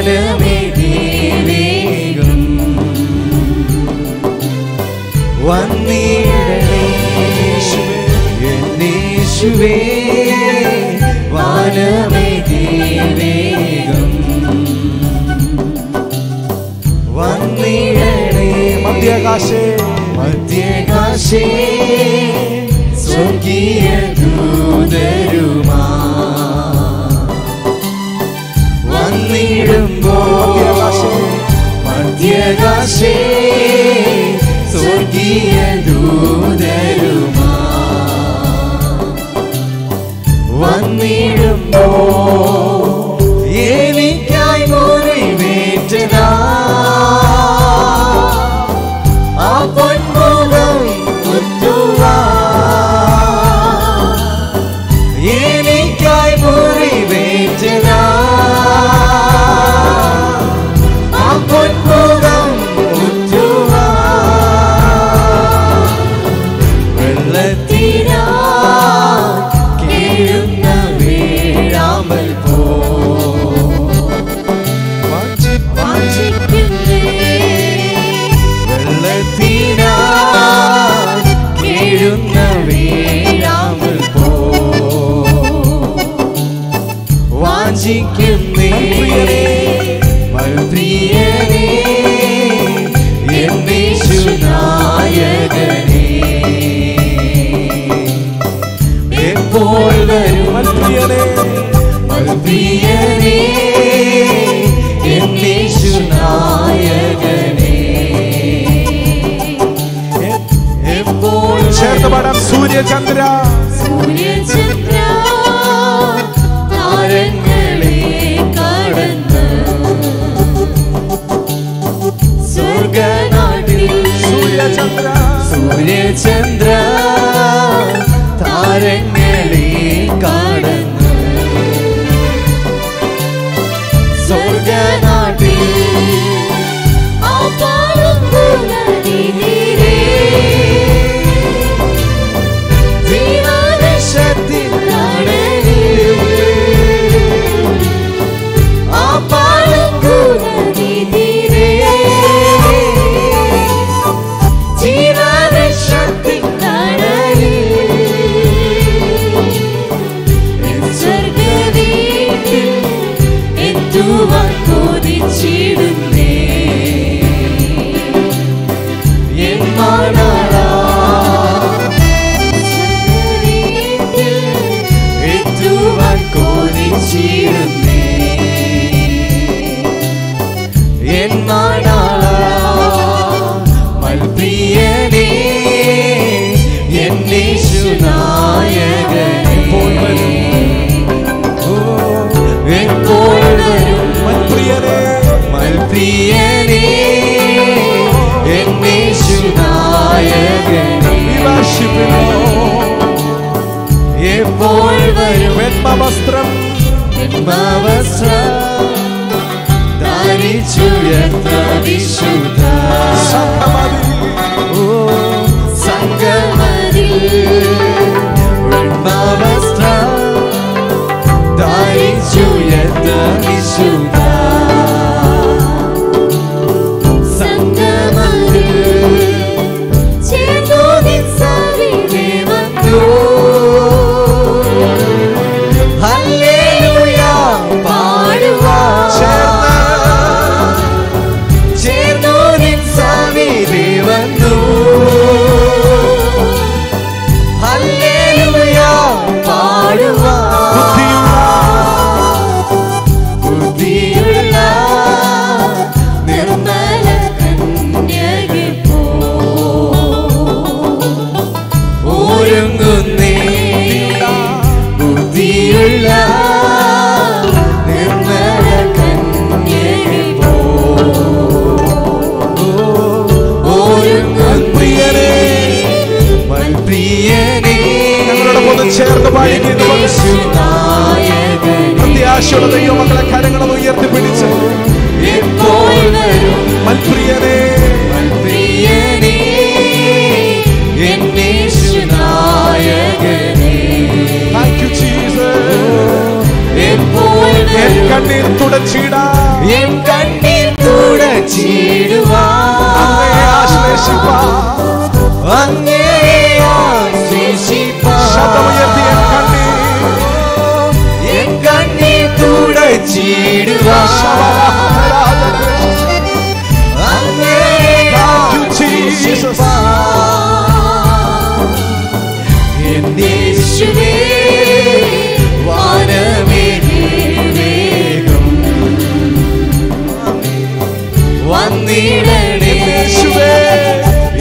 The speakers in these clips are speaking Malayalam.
വാനമേ വേഗം വന്നിടണേ എന്നേശുവേ വാനമേ വേഗം വന്നിടണേ മധ്യാകാശേ മധ്യകാശേ സ്വർഗീയ ദൂതരുമാ വന്നിടുമ്പോ മധ്യകാശേ സ്വർഗീയ ദൂതരുമാ വന്നിടുമ്പോ എനിക്കായി മുറിവേറ്റതാ ആ പൊന്മുഖം മുത്തുവാ എനിക്കായി മുറിവേറ്റതാ ആ പൊന്മുഖം മുത്തുവാ വെള്ളത്തിനാ കേഴുന്ന വീഴാമൽ പോ വെള്ളത്തിനാ കേഴുന്ന വീഴാമൽ പോ വാഞ്ചിക്കുന്നേ മൽപ്രിയനേ എന്നേശുനായകനേ എപ്പോൾ വരും മൽപ്രിയനേ മൽപ്രിയനേ എന്നേശുനായകനേ എപ്പോൾ ചേർന്ന് പാടാം സൂര്യചന്ദ്ര സൂര്യചന്ദ്ര താരങ്ങളെ കടന്ന് സ്വർഗനാട്ടിൽ സൂര്യചന്ദ്ര സൂര്യചന്ദ്ര താരങ്ങളെ കടന്ന് സ്വർഗനാട്ടിൽ ആ പാടുന്ന നദിനീരേ ജീവനശത്തിൽ നടനിൽ ആ പാടുന്ന നദിനീരേ ജീവനശത്തിൽ സ്വർഗവീട്ടിൽ എത്തുവാൻ കൊതിച്ചിടുന്നേ എന്നാടാ സ്വർഗവീട്ടിൽ എത്തുവാൻ കൊതിച്ചിടുന്നേ എന്നാടാ മൽപ്രിയനേ എന്നേശുനായകനേ എപ്പോൾ വരും ഓ, എപ്പോൾ വരും മൽപ്രിയനേ മൽപ്രിയനേ എന്നേശുനായകനേ We worship you, Lord. എപ്പോൾ വരും വെണ്മവസ്ത്രം വസ്ത്രം ധരിച്ചുയർത്ത വിശുദ്ധ സംഗമതി ഓ സംഗമതിൽ വെണ്മവസ്ത്രം ധരിച്ചുയർത്ത വിശുദ്ധ സംഗമതിൽ ചേർന്നു നിസ്സരിതേ വന്നു ഹല്ലേലൂയ പാടുവാൻ ചേർന്നു നിൻ സന്നിധി വന്നു ഹല്ലേലൂയ പാടുവാൻ ബുദ്ധിയുള്ള നിർമ്മല കന്യകെ പോ ഒരുങ്ങുന്നേ ബുദ്ധിയുള്ള നിർമ്മല കന്യകെ പോ ഒരുങ്ങുന്നേ മൽപ്രിയനേ ഞങ്ങളോടൊപ്പം ഒന്ന് ചേർന്ന് പാടിക്കുന്നു പ്രത്യാശയുടെ ദൈവമക്കളെ കരങ്ങളും ഉയർത്തിപ്പിടിച്ച് എപ്പോൾ വരും മൽപ്രിയനേ മൽപ്രിയനേ എന്നേശുനായകനേ താങ്ക് യു ജീസസ് എപ്പോൾ എൻ വരും കണ്ണീർ തുടച്ചിടാ എൻ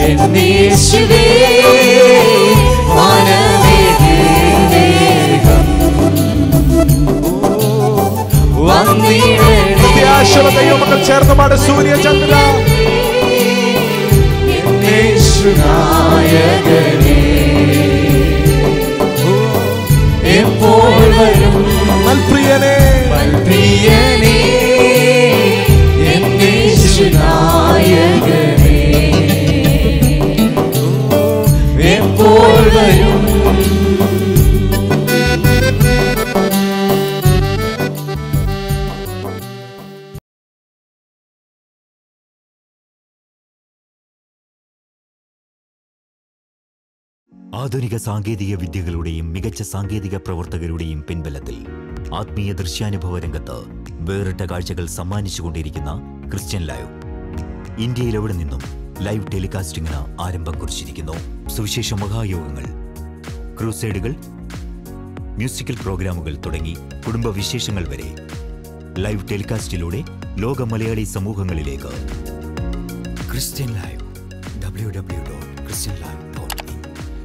എന്നേശുവേ വാനമേഘം വന്നിടണേ പ്രത്യാശയുള്ള ദൈവമക്കൾ ചേർന്ന് പാട് സൂര്യചന്ദ്ര യേശുനായകനേ എപ്പോൾ വരും നൽപ്രിയനെ പ്രിയനേ എന്നേശുനായകനേ എപ്പോൾ വരും ആധുനിക സാങ്കേതിക വിദ്യകളുടെയും മികച്ച സാങ്കേതിക പ്രവർത്തകരുടെയും പിൻബലത്തിൽ ആത്മീയ ദൃശ്യാനുഭവ രംഗത്ത് വേറിട്ട കാഴ്ചകൾ സമ്മാനിച്ചുകൊണ്ടിരിക്കുന്ന ക്രിസ്ത്യൻ ലൈവ് ഇന്ത്യയിൽ എവിടെ നിന്നും ലൈവ് ടെലികാസ്റ്റിംഗിന് ആരംഭം കുറിച്ചിരിക്കുന്നു സുവിശേഷ മഹായോഗങ്ങൾ ക്രൂസൈഡുകൾ മ്യൂസിക്കൽ പ്രോഗ്രാമുകൾ തുടങ്ങി കുടുംബ വിശേഷങ്ങൾ വരെ ലൈവ് ടെലികാസ്റ്റിലൂടെ ലോക മലയാളി സമൂഹങ്ങളിലേക്ക് Christian live W W dot Christian live